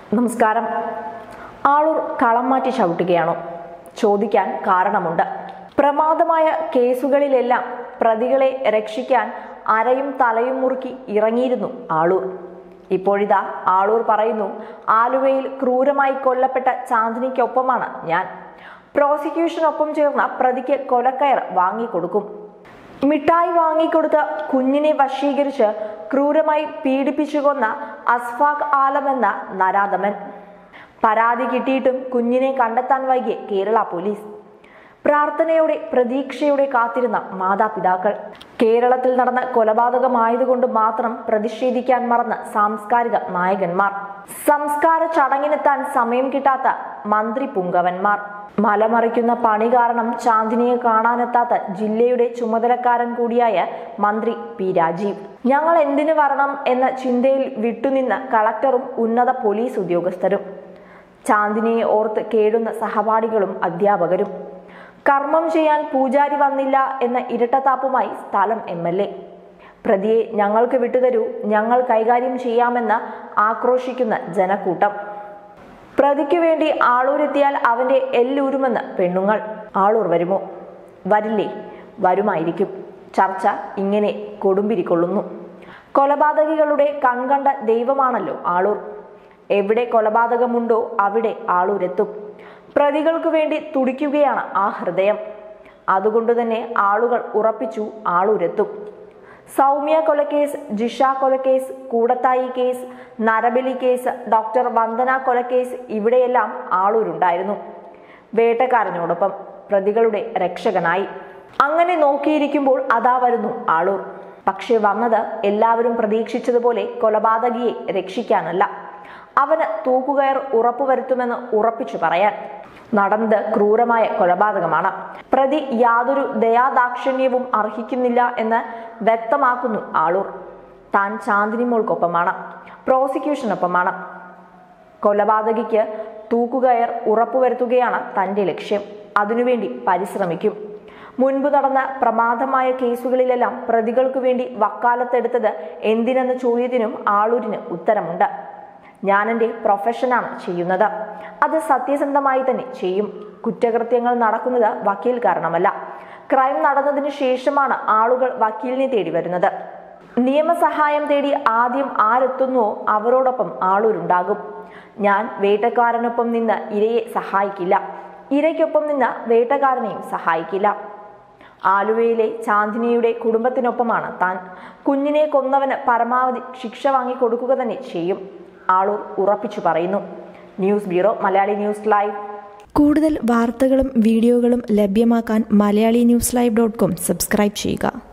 നമസ്കാരം ആളൂർ കളം മാറ്റി ചവിട്ടുകയാണോ ചോദിക്കാൻ കാരണമുണ്ട് പ്രമാദമായ കേസുകളിലെല്ലാം പ്രതികളെ രക്ഷിക്കാൻ അരയും തലയും മുറുക്കി ഇറങ്ങിയിരുന്നു ആളൂർ ഇപ്പോഴിതാ ആളൂർ പറയുന്നു ആലുവയിൽ ക്രൂരമായി കൊല്ലപ്പെട്ട ചാന്ദിനിക്കൊപ്പമാണ് ഞാൻ പ്രോസിക്യൂഷനൊപ്പം ചേർന്ന പ്രതിക്ക് കൊലക്കയർ വാങ്ങിക്കൊടുക്കും മിഠായി വാങ്ങിക്കൊടുത്ത് കുഞ്ഞിനെ വശീകരിച്ച് ക്രൂരമായി പീഡിപ്പിച്ചു കൊന്ന അസ്ഫാഖ് ആലം എന്ന നരാധമൻ പരാതി കിട്ടിയിട്ടും കുഞ്ഞിനെ കണ്ടെത്താൻ വൈകിയ കേരള പോലീസ് പ്രാർത്ഥനയോടെ പ്രതീക്ഷയോടെ കാത്തിരുന്ന മാതാപിതാക്കൾ കേരളത്തിൽ നടന്ന കൊലപാതകമായതുകൊണ്ട് മാത്രം പ്രതിഷേധിക്കാൻ മറന്ന സാംസ്കാരിക നായകന്മാർ സംസ്കാര ചടങ്ങിനെത്താൻ സമയം കിട്ടാത്ത മന്ത്രി പുങ്കവന്മാർ മലമറിക്കുന്ന പണി കാരണം ചാന്ദിനിയെ കാണാനെത്താത്ത ജില്ലയുടെ ചുമതലക്കാരൻ കൂടിയായ മന്ത്രി പി രാജീവ് ഞങ്ങൾ എന്തിനു വരണം എന്ന ചിന്തയിൽ വിട്ടുനിന്ന കളക്ടറും ഉന്നത പോലീസ് ഉദ്യോഗസ്ഥരും ചാന്ദിനിയെ ഓർത്ത് കേടുന്ന സഹപാഠികളും അധ്യാപകരും കർമ്മം ചെയ്യാൻ പൂജാരി വന്നില്ല എന്ന ഇരട്ടത്താപ്പുമായി സ്ഥലം എം എൽ എ പ്രതിയെ ഞങ്ങൾക്ക് വിട്ടുതരൂ ഞങ്ങൾ കൈകാര്യം ചെയ്യാമെന്ന് ആക്രോശിക്കുന്ന ജനക്കൂട്ടം പ്രതിക്ക് വേണ്ടി ആളൂരെത്തിയാൽ അവന്റെ എല്ലൂരുമെന്ന് പെണ്ണുങ്ങൾ ആളൂർ വരുമോ വരില്ലേ വരുമായിരിക്കും ചർച്ച ഇങ്ങനെ കൊടുമ്പിരിക്കൊള്ളുന്നു കൊലപാതകികളുടെ കൺകണ്ട ദൈവമാണല്ലോ ആളൂർ എവിടെ കൊലപാതകമുണ്ടോ അവിടെ ആളൂരെത്തും പ്രതികൾക്ക് വേണ്ടി തുടിക്കുകയാണ് ആ ഹൃദയം അതുകൊണ്ട് തന്നെ ആളുകൾ ഉറപ്പിച്ചു ആളൂരെത്തും സൗമ്യ കൊലക്കേസ് ജിഷ കൊലക്കേസ് കൂടത്തായി കേസ് നരബലി കേസ് ഡോക്ടർ വന്ദന കൊലക്കേസ് ഇവിടെയെല്ലാം ആളൂരുണ്ടായിരുന്നു വേട്ടക്കാരനോടൊപ്പം പ്രതികളുടെ രക്ഷകനായി അങ്ങനെ നോക്കിയിരിക്കുമ്പോൾ അതാ വരുന്നു ആളൂർ പക്ഷെ വന്നത് എല്ലാവരും പ്രതീക്ഷിച്ചതുപോലെ കൊലപാതകിയെ രക്ഷിക്കാനല്ല അവന് തൂക്കുകയർ ഉറപ്പുവരുത്തുമെന്ന് ഉറപ്പിച്ചു പറയാൻ നടന്നത് ക്രൂരമായ കൊലപാതകമാണ് പ്രതി യാതൊരു ദയാദാക്ഷിണ്യവും അർഹിക്കുന്നില്ല എന്ന് വ്യക്തമാക്കുന്നു ആളൂർ താൻ ചാന്ദിനി മോൾക്കൊപ്പമാണ് പ്രോസിക്യൂഷനൊപ്പമാണ് കൊലപാതകിക്ക് തൂക്കുകയർ ഉറപ്പുവരുത്തുകയാണ് തന്റെ ലക്ഷ്യം അതിനുവേണ്ടി പരിശ്രമിക്കും മുൻപ് നടന്ന പ്രമാദമായ കേസുകളിലെല്ലാം പ്രതികൾക്ക് വേണ്ടി വക്കാലത്തെടുത്തത് എന്തിനെന്ന ചോദ്യത്തിനും ആളൂരിന് ഉത്തരമുണ്ട് ഞാൻ എൻ്റെ പ്രൊഫഷനാണ് ചെയ്യുന്നത് അത് സത്യസന്ധമായി തന്നെ ചെയ്യും കുറ്റകൃത്യങ്ങൾ നടക്കുന്നത് വക്കീൽ കാരണമല്ല ക്രൈം നടന്നതിന് ശേഷമാണ് ആളുകൾ വക്കീലിനെ തേടി വരുന്നത് നിയമസഹായം തേടി ആദ്യം ആരെത്തുന്നുവോ അവരോടൊപ്പം ആളൂരുണ്ടാകും ഞാൻ വേട്ടക്കാരനൊപ്പം നിന്ന് ഇരയെ സഹായിക്കില്ല ഇരയ്ക്കൊപ്പം നിന്ന് വേട്ടക്കാരനെയും സഹായിക്കില്ല ആലുവയിലെ ചാന്ദിനിയുടെ കുടുംബത്തിനൊപ്പമാണ് താൻ കുഞ്ഞിനെ കൊന്നവന് പരമാവധി ശിക്ഷ വാങ്ങിക്കൊടുക്കുക തന്നെ ചെയ്യും ആളൂർ ഉറപ്പിച്ചു പറയുന്നു news bureau Malayali news live കൂടുതൽ വാർത്തകളും വീഡിയോകളും ലഭ്യമാക്കാൻ Malayali news live dot com subscribe ചെയ്യുക